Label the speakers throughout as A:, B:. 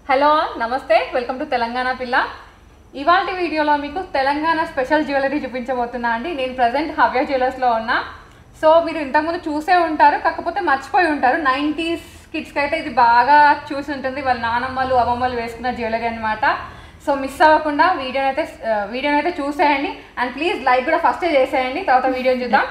A: Hello నమస్తే welcome to Telangana పిల్ల ఇవాళ వీడియోలో మీకు తెలంగాణ స్పెషల్ జ్యువెలరీ చూపించబోతున్నా అండి నేను ప్రజెంట్ హవ్య జ్యువెలర్స్లో ఉన్నా సో మీరు ఇంతకుముందు చూసే ఉంటారు కాకపోతే మర్చిపోయి ఉంటారు నైంటీస్ కిడ్స్కి అయితే ఇది బాగా చూసి ఉంటుంది వాళ్ళ నానమ్మలు అమ్మమ్మలు వేసుకున్న జ్యువెలరీ అనమాట సో మిస్ అవ్వకుండా వీడియోని అయితే వీడియోని అయితే చూసేయండి అండ్ ప్లీజ్ లైక్ కూడా ఫస్టే చేసేయండి తర్వాత వీడియోని చూద్దాం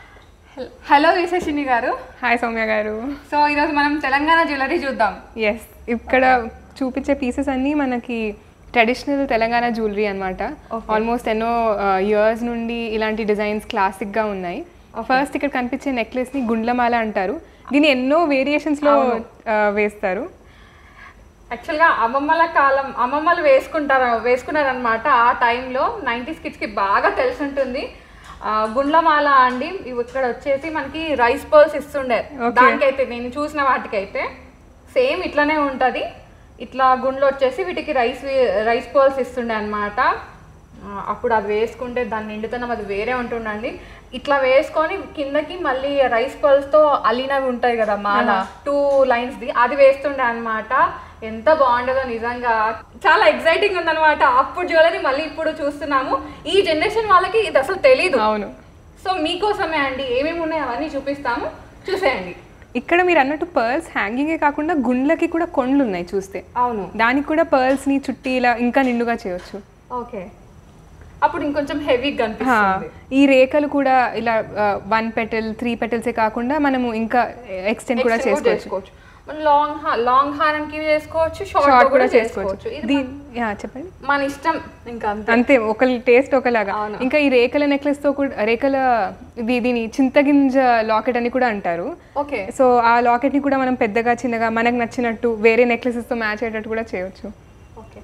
A: హలో విశేషిని గారు
B: హాయ్ సౌమ్య గారు
A: సో ఈరోజు మనం తెలంగాణ జ్యువెలరీ చూద్దాం
B: ఎస్ ఇక్కడ చూపించే పీసెస్ అన్నీ మనకి ట్రెడిషనల్ తెలంగాణ జ్యువెలరీ అనమాట ఆల్మోస్ట్ ఎన్నో ఇయర్స్ నుండి ఇలాంటి డిజైన్స్ క్లాసిక్గా ఉన్నాయి ఫస్ట్ ఇక్కడ కనిపించే నెక్లెస్ని గుండ్లమాల అంటారు దీన్ని ఎన్నో వేరియేషన్స్లో వేస్తారు
A: యాక్చువల్గా అమ్మమ్మల కాలం అమ్మమ్మలు వేసుకుంటారు వేసుకున్నారనమాట ఆ టైంలో నైంటీస్ కిడ్స్కి బాగా తెలిసి ఉంటుంది ఆ, గుండ్లమాల అండి ఇవి ఇక్కడ వచ్చేసి మనకి రైస్ పర్ల్స్ ఇస్తుండే దానికైతే నేను చూసిన వాటికైతే సేమ్ ఇట్లానే ఉంటుంది ఇట్లా గుండ్లు వచ్చేసి వీటికి రైస్ రైస్ పర్ల్స్ ఇస్తుండే అనమాట అప్పుడు అది వేసుకుంటే దాని నిండుతనం అది వేరే ఉంటుండండి ఇట్లా వేసుకొని కిందకి మళ్ళీ రైస్ పర్ల్స్తో అల్లినవి ఉంటాయి కదా మాల టూ లైన్స్ది అది వేస్తుండే అన్నమాట ఎంత బాగుండదో నిజంగా చాలా ఎక్సైటింగ్ ఉందన్నమాట అప్పుడు జ్యువెలరీ మళ్ళీ ఇప్పుడు చూస్తున్నాము ఈ జనరేషన్ వాళ్ళకి ఇది అసలు తెలీదు
B: అవును
A: సో మీకోసమే అండి ఏమేమి ఉన్నాయి అవన్నీ చూపిస్తాము చూసేయండి
B: ఇక్కడ మీరు అన్నట్టు పర్ల్స్ హ్యాంగింగే కాకుండా గుండ్లకి కూడా కొండ్లు ఉన్నాయి చూస్తే
A: అవును
B: దానికి కూడా పర్ల్స్ని చుట్టి ఇలా ఇంకా నిండుగా చేయొచ్చు
A: ఓకే అప్పుడు ఇంకొంచెం హెవీగా
B: హా,
A: కనిపిస్తుంది
B: ఈ రేఖలు కూడా ఇలా వన్ పెటల్ త్రీ పెటల్సే కాకుండా మనము ఇంకా ఎక్స్టెండ్ కూడా
A: Extend
B: చేసుకోవచ్చు
A: చేసుకోవచ్చు మనం లాంగ్ లాంగ్ హారంకి చేసుకోవచ్చు షార్ట్
B: షార్ట్
A: కూడా
B: కూడా
A: చేసుకోవచ్చు
B: చేసుకోవచ్చు
A: ఇది
B: దీని యా, చెప్పండి
A: మన ఇష్టం ఇంకా అంతే
B: అంతే ఒకరి టేస్ట్ ఒకలాగా
A: అవును.
B: ఇంకా ఈ రేఖల నెక్లెస్ తో కూడా రేఖల ఇది దీని చింతగింజ లాకెట్ అని కూడా అంటారు
A: ఓకే
B: సో ఆ లాకెట్ ని కూడా మనం పెద్దగా చిన్నగా మనకు నచ్చినట్టు వేరే నెక్లెసెస్ తో మ్యాచ్ అయ్యేటట్టు కూడా చేయొచ్చు
A: ఓకే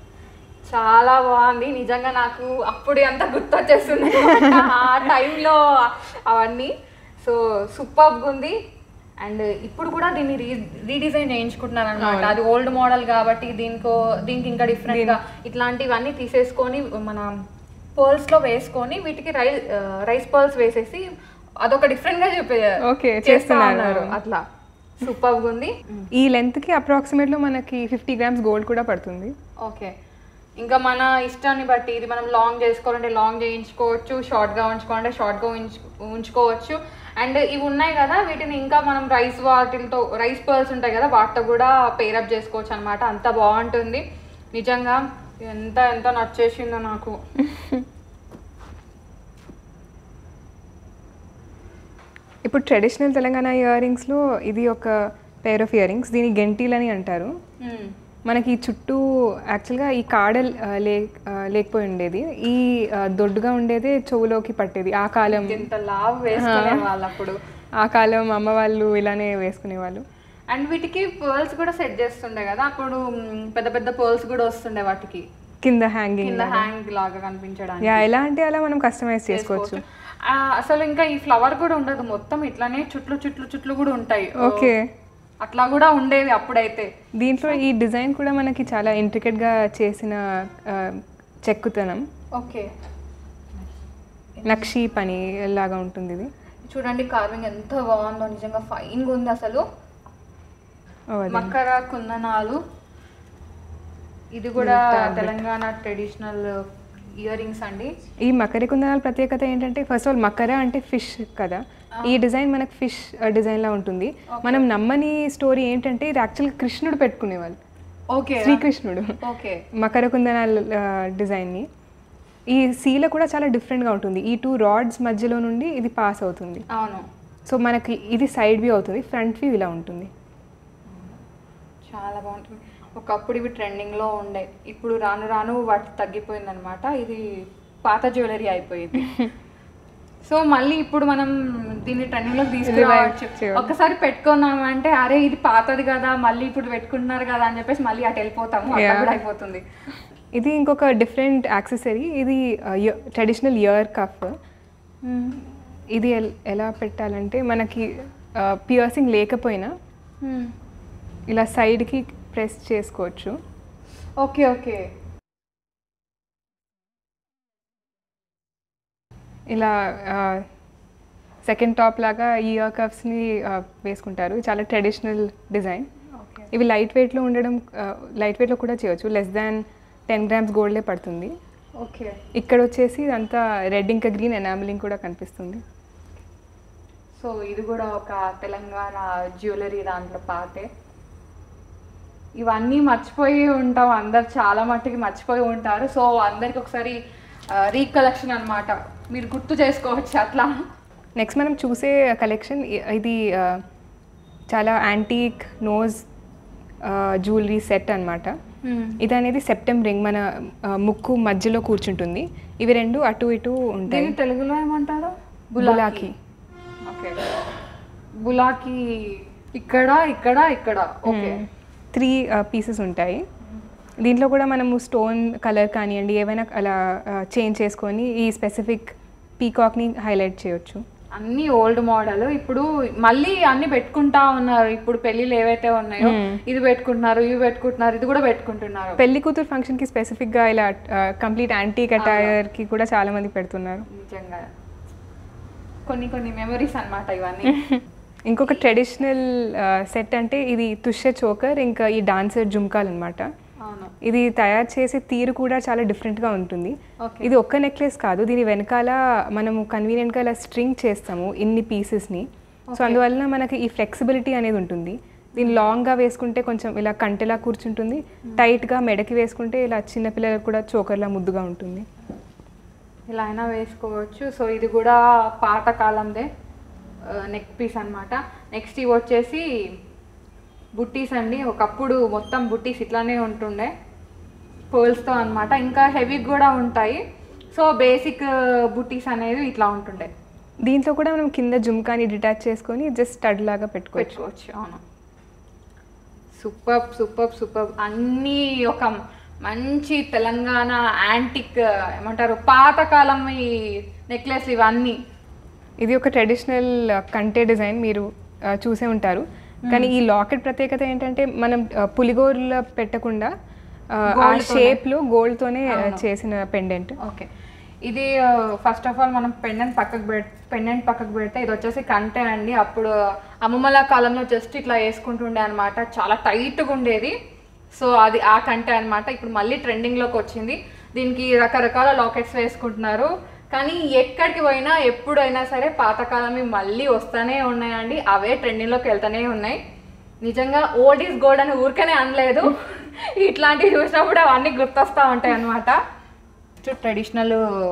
A: చాలా బాగుంది నిజంగా నాకు అప్పుడు అంత గుర్తొచ్చేస్తుంది ఆ టైంలో అవన్నీ సో సూపర్గా ఉంది అండ్ ఇప్పుడు కూడా దీన్ని రీ రీడిజైన్ చేయించుకుంటున్నారు అనమాట అది ఓల్డ్ మోడల్ కాబట్టి దీనికో దీనికి ఇంకా డిఫరెంట్ గా ఇట్లాంటివన్నీ తీసేసుకొని మన pearls లో వేసుకొని వీటికి రై రైస్ పర్ల్స్ వేసేసి అదొక డిఫరెంట్ గా చెప్పే
B: Okay,
A: చేస్తా
B: చేస్తున్నారు.
A: ఉన్నారు అట్లా సూపర్గా ఉంది
B: ఈ లెంత్ కి అప్రాక్సిమేట్ లో మనకి ఫిఫ్టీ గ్రామ్స్ గోల్డ్ కూడా పడుతుంది
A: ఓకే ఇంకా మన ఇష్టాన్ని బట్టి ఇది మనం లాంగ్ చేసుకోవాలంటే లాంగ్ చేయించుకోవచ్చు షార్ట్గా ఉంచుకోవాలంటే షార్ట్గా ఉంచు ఉంచుకోవచ్చు అండ్ ఇవి ఉన్నాయి కదా వీటిని ఇంకా మనం రైస్ వాటితో రైస్ పర్ల్స్ ఉంటాయి కదా వాటితో కూడా పేరప్ చేసుకోవచ్చు అనమాట అంత బాగుంటుంది నిజంగా ఎంత ఎంత నచ్చేసిందో నాకు
B: ఇప్పుడు ట్రెడిషనల్ తెలంగాణ ఇయర్ రింగ్స్లో ఇది ఒక పేర్ ఆఫ్ ఇయర్ రింగ్స్ దీని గెంటీలు అని అంటారు
A: మ్మ్.
B: మనకి ఈ చుట్టూ యాక్చువల్గా ఈ కాడ ఆ, లే ఆ, లేకపోయి ఉండేది ఈ ఆ, దొడ్డుగా ఉండేదే చెవులోకి పట్టేది ఆ కాలం
A: ఇంత లావ్ వేసుకునే వాళ్ళు అప్పుడు
B: ఆ కాలం అమ్మ వాళ్ళు ఇలానే వేసుకునేవాళ్ళు
A: అండ్ వీటికి పర్ల్స్ కూడా సెట్ చేస్తుండే కదా అప్పుడు మ్, పెద్ద పెద్ద పర్ల్స్ కూడా వస్తుండే వాటికి
B: కింద హ్యాంగింగ్
A: కింద హ్యాంగ్ లాగా కనిపించడానికి
B: యా ఎలా అంటే అలా మనం కస్టమైజ్ చేసుకోవచ్చు
A: ఆ, అసలు ఇంకా ఈ ఫ్లవర్ కూడా ఉండదు మొత్తం ఇట్లానే చుట్లు చుట్లు చుట్లు కూడా ఉంటాయి
B: ఓకే
A: అట్లా కూడా ఉండేవి అప్పుడైతే
B: దీంట్లో ఈ డిజైన్ కూడా మనకి చాలా ఇంట్రికెట్గా చేసిన ఆ, చెక్కుతనం
A: ఓకే
B: నక్షి పని లాగా ఉంటుంది ఇది
A: చూడండి కార్వింగ్ ఎంత బాగుందో నిజంగా ఫైన్ గా ఉంది అసలు
B: ఓ, అదే.
A: మకర కుందనాలు ఇది కూడా తెలంగాణ ట్రెడిషనల్ ఇయర్ రింగ్స్ అండి
B: ఈ మకర కుందనాల ప్రత్యేకత ఏంటంటే ఫస్ట్ ఆఫ్ ఆల్ మకర అంటే ఫిష్ కదా ఈ డిజైన్ మనకు ఫిష్ డిజైన్ లా ఉంటుంది మనం నమ్మని స్టోరీ ఏంటంటే ఇది యాక్చువల్గా కృష్ణుడు పెట్టుకునేవాళ్ళు
A: ఓకే
B: శ్రీకృష్ణుడు
A: ఓకే
B: మకర కుందనాల డిజైన్ని ఈ సీల కూడా చాలా డిఫరెంట్గా ఉంటుంది ఈ టూ రాడ్స్ మధ్యలో నుండి ఇది పాస్ అవుతుంది
A: అవును
B: సో మనకి ఇది సైడ్ వ్యూ అవుతుంది ఫ్రంట్ వ్యూ ఇలా ఉంటుంది
A: చాలా బాగుంటుంది ఒకప్పుడు ఇవి ట్రెండింగ్ లో ఉండే ఇప్పుడు రాను రాను వాటి తగ్గిపోయింది అనమాట ఇది పాత జ్యువెలరీ అయిపోయింది సో మళ్ళీ ఇప్పుడు మనం దీన్ని ట్రెండింగ్ లోకి తీసుకురావచ్చు
B: చేయాలి.
A: ఒక్కసారి పెట్టుకున్నామంటే అరే ఇది పాతది కదా మళ్ళీ ఇప్పుడు పెట్టుకుంటున్నారు కదా అని చెప్పేసి మళ్ళీ అటు వెళ్ళిపోతాము అట్లా
B: Yeah.
A: కూడా అయిపోతుంది
B: ఇది ఇంకొక డిఫరెంట్ యాక్సెసరీ ఇది ట్రెడిషనల్ ఇయర్ కఫ్ ఇది ఎల్- ఎలా పెట్టాలంటే మనకి పియర్సింగ్ లేకపోయినా ఇలా సైడ్కి ప్రెస్ చేసుకోవచ్చు
A: ఓకే ఓకే
B: ఇలా సెకండ్ టాప్ లాగా ఈ ఇయర్ కఫ్స్ని వేసుకుంటారు చాలా ట్రెడిషనల్ డిజైన్ ఇవి లైట్ వెయిట్లో ఉండడం లైట్ వెయిట్లో కూడా చేయొచ్చు లెస్ దాన్ టెన్ గ్రామ్స్ గోల్డే పడుతుంది
A: ఓకే
B: ఇక్కడ వచ్చేసి ఇదంతా రెడ్ ఇంకా గ్రీన్ ఎనామిలింగ్ కూడా కనిపిస్తుంది
A: సో ఇది కూడా ఒక తెలంగాణ జ్యువెలరీ దాంట్లో పాతే ఇవన్నీ మర్చిపోయి ఉంటాం అందరు చాలా మట్టుకి మర్చిపోయి ఉంటారు సో అందరికి ఒకసారి రీకలెక్షన్ అన్నమాట మీరు గుర్తు చేసుకోవచ్చు అట్లా
B: నెక్స్ట్ మనం చూసే కలెక్షన్ ఇది ఆ, చాలా యాంటీక్ నోజ్ జ్యువెలరీ సెట్ అన్నమాట ఇది అనేది సెప్టెంబ్ రింగ్ మన ఆ, ముక్కు మధ్యలో కూర్చుంటుంది ఇవి రెండు అటు ఇటు ఉంటాయి
A: దీన్ని తెలుగులో ఏమంటారు
B: బులాకి
A: ఓకే బులాకి ఇక్కడ ఇక్కడ ఇక్కడ ఓకే
B: త్రీ పీసెస్ ఉంటాయి దీంట్లో కూడా మనము స్టోన్ కలర్ కానివ్వండి ఏవైనా అలా చేంజ్ చేసుకొని ఈ స్పెసిఫిక్ పీకాక్ని హైలైట్ చేయొచ్చు
A: అన్ని ఓల్డ్ మోడల్ ఇప్పుడు మళ్ళీ అన్ని పెట్టుకుంటా ఉన్నారు ఇప్పుడు పెళ్ళిళ్ళు ఏవైతే ఉన్నాయో ఇది పెట్టుకుంటున్నారు ఇవి పెట్టుకుంటున్నారు ఇది కూడా పెట్టుకుంటున్నారు
B: పెళ్లి కూతురు ఫంక్షన్కి స్పెసిఫిక్గా ఇలా కంప్లీట్ యాంటీ కి కూడా చాలా మంది పెడుతున్నారు
A: నిజంగా కొన్ని కొన్ని మెమరీస్ అన్నమాట ఇవన్నీ
B: ఇంకొక ట్రెడిషనల్ సెట్ అంటే ఇది తుష్య చోకర్ ఇంకా ఈ డాన్సర్ జుమ్కాల్ అన్నమాట
A: అవును
B: ఇది తయారు చేసే తీరు కూడా చాలా డిఫరెంట్గా ఉంటుంది
A: ఓకే
B: ఇది ఒక్క నెక్లెస్ కాదు దీని వెనకాల మనము కన్వీనియంట్గా ఇలా స్ట్రింగ్ చేస్తాము ఇన్ని పీసెస్ని సో అందువలన మనకి ఈ ఫ్లెక్సిబిలిటీ అనేది ఉంటుంది దీన్ని లాంగ్గా వేసుకుంటే కొంచెం ఇలా కంటెలా కూర్చుంటుంది టైట్గా మెడకి వేసుకుంటే ఇలా చిన్నపిల్లలకు కూడా చోకర్లా ముద్దుగా ఉంటుంది
A: ఇలా అయినా వేసుకోవచ్చు సో ఇది కూడా పాత కాలందే నెక్ పీస్ అన్నమాట నెక్స్ట్ ఇవి వచ్చేసి బుట్టీస్ అండి ఒకప్పుడు మొత్తం బుట్టీస్ ఇట్లానే ఉంటుండే పర్ల్స్తో అన్నమాట ఇంకా హెవీ కూడా ఉంటాయి సో బేసిక్ బుట్టీస్ అనేది ఇట్లా ఉంటుండే
B: దీంట్లో కూడా మనం కింద జుమ్కాని డిటాచ్ చేసుకొని జస్ట్ స్టడ్ లాగా పెట్టుకోవచ్చు
A: పెట్టుకోవచ్చు అవును సూపర్ సూపర్ సూపర్ అన్నీ ఒక మంచి తెలంగాణ యాంటిక్ ఏమంటారు పాతకాలం ఈ నెక్లెస్లు ఇవన్నీ
B: ఇది ఒక ట్రెడిషనల్ కంటే డిజైన్ మీరు ఆ, చూసే ఉంటారు కానీ ఈ లాకెట్ ప్రత్యేకత ఏంటంటే మనం ఆ, పులిగోరులో పెట్టకుండా ఆ, ఆ షేప్లో గోల్డ్తోనే చేసిన పెండెంట్
A: ఓకే ఇది ఫస్ట్ ఆఫ్ ఆల్ మనం పెండెంట్ పక్కకు పెట్ పెండెంట్ పక్కకు పెడితే ఇది వచ్చేసి కంటే అండి అప్పుడు అమ్మమ్మల కాలంలో జస్ట్ ఇట్లా వేసుకుంటుండే అనమాట చాలా టైట్గా ఉండేది సో అది ఆ కంటే అన్నమాట ఇప్పుడు మళ్ళీ ట్రెండింగ్లోకి వచ్చింది దీనికి రకరకాల లాకెట్స్ వేసుకుంటున్నారు కానీ ఎక్కడికి పోయినా ఎప్పుడైనా సరే పాతకాలమే మళ్ళీ వస్తూనే ఉన్నాయండి అవే ట్రెండింగ్లోకి వెళ్తూనే ఉన్నాయి నిజంగా ఓల్డ్ ఈజ్ గోల్డ్ అని ఊరికనే అనలేదు ఇట్లాంటివి చూసినప్పుడు అవన్నీ గుర్తొస్తూ ఉంటాయి అనమాట ట్రెడిషనల్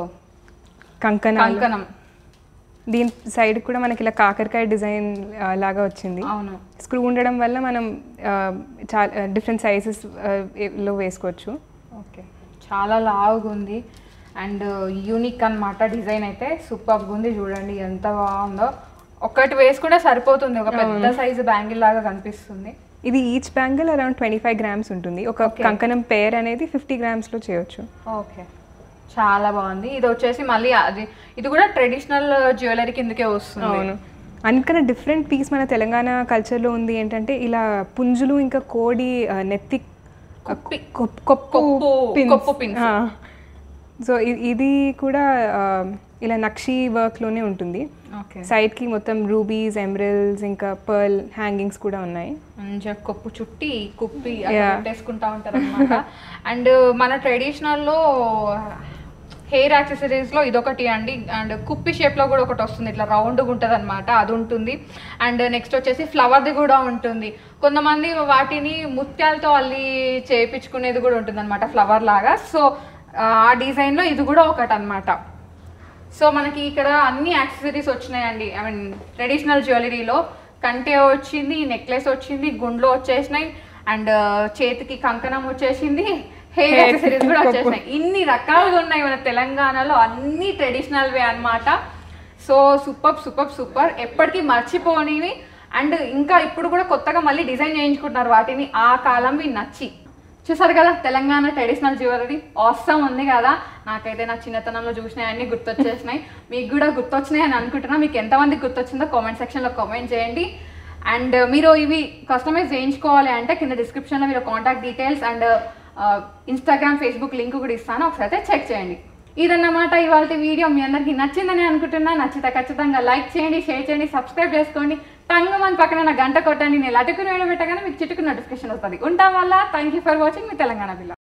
B: కంకణాలు
A: కంకణం
B: దీని సైడ్ కూడా మనకి ఇలా కాకరకాయ డిజైన్ ఆ, లాగా వచ్చింది
A: అవును
B: స్క్రూ ఉండడం వల్ల మనం ఆ, చాలా డిఫరెంట్ సైజెస్ లో వేసుకోవచ్చు
A: ఓకే చాలా లావుగా ఉంది అండ్ యూనిక్ అన్నమాట డిజైన్ అయితే సూపర్గా ఉంది చూడండి ఎంత బాగుందో ఒక్కటి వేసుకుంటే సరిపోతుంది ఒక పెద్ద సైజు బ్యాంగిల్ లాగా కనిపిస్తుంది
B: ఇది each bangle around twenty five grams ఉంటుంది ఒక కంకణం పేర్ అనేది ఫిఫ్టీ గ్రామ్స్లో చేయొచ్చు
A: ఓకే చాలా బాగుంది ఇది వచ్చేసి మళ్ళీ అది ఇది కూడా ట్రెడిషనల్ జ్యువెలరీ కిందకే వస్తుంది
B: అవును అందుకనే డిఫరెంట్ పీస్ మన తెలంగాణ కల్చర్లో ఉంది ఏంటంటే ఇలా పుంజులు ఇంకా కోడి ఆ, నెత్తి
A: కుప్పి.
B: కొప్- కొప్పు
A: కొప్పు- కొప్పు pins.
B: సో ఇది కూడా ఆ, ఇలా నక్షి వర్క్లోనే ఉంటుంది
A: ఓకే
B: సైడ్కి మొత్తం రూబీస్ ఎమరల్స్ ఇంకా పర్ల్ హ్యాంగింగ్స్ కూడా ఉన్నాయి
A: మంచిగా కొప్పు చుట్టి కుప్పి అట్లా పెట్టేసుకుంటా ఉంటారు అనమాట అండ్ మన ట్రెడిషనల్లో హెయిర్ యాక్సెసరీస్లో ఇదొకటి అండి అండ్ కుప్పి షేప్లో కూడా ఒకటి వస్తుంది ఇట్లా రౌండ్గా ఉంటుంది అనమాట అది ఉంటుంది అండ్ నెక్స్ట్ వచ్చేసి ఫ్లవర్ది కూడా ఉంటుంది కొంతమంది వాటిని ముత్యాలతో అల్లి చేయించుకునేది కూడా ఉంటుంది అనమాట ఫ్లవర్ లాగా సో ఆ డిజైన్లో ఇది కూడా ఒకటి అనమాట సో మనకి ఇక్కడ అన్ని యాక్సెసరీస్ వచ్చినాయండి ఐ మీన్ ట్రెడిషనల్ జ్యువెలరీలో కంటే వచ్చింది నెక్లెస్ వచ్చింది గుండ్లు వచ్చేసినాయి అండ్ చేతికి కంకణం వచ్చేసింది హెయిర్ యాక్సెసరీస్ కూడా వచ్చేసినాయి ఇన్ని రకాలుగా ఉన్నాయి మన తెలంగాణలో అన్ని ట్రెడిషనల్ వే అన్నమాట సో సూపర్ సూపర్ సూపర్ ఎప్పటికీ మర్చిపోనివి అండ్ ఇంకా ఇప్పుడు కూడా కొత్తగా మళ్ళీ డిజైన్ చేయించుకుంటున్నారు వాటిని ఆ కాలంవి నచ్చి చూసారు కదా తెలంగాణ ట్రెడిషనల్ జ్యువెలరీ అవసరం ఉంది కదా నాకైతే నా చిన్నతనంలో చూసినాయన్నీ గుర్తొచ్చేసినాయి మీకు కూడా గుర్తొచ్చినాయి అని అనుకుంటున్నా మీకు ఎంతమందికి గుర్తొచ్చిందో కామెంట్ సెక్షన్లో కామెంట్ చేయండి అండ్ మీరు ఇవి కస్టమైజ్ చేయించుకోవాలి అంటే కింద డిస్క్రిప్షన్లో మీరు contact details and Instagram Facebook link కూడా ఇస్తాను ఒకసారి అయితే చెక్ చేయండి ఇదన్నమాట ఇవాళ వీడియో మీ అందరికీ నచ్చిందని అనుకుంటున్నా నచ్చితే ఖచ్చితంగా లైక్ చేయండి షేర్ చేయండి సబ్స్క్రైబ్ చేసుకోండి టంగ్ మన పక్కన నా గంట కొట్టండి నేను లటుకుని వేయడం పెట్టగానే మీకు చిటుకు నోటిఫికేషన్ వస్తుంది ఉంటాం వల్ల థ్యాంక్ యూ ఫర్ వాచింగ్ మీ తెలంగాణ బిల్ల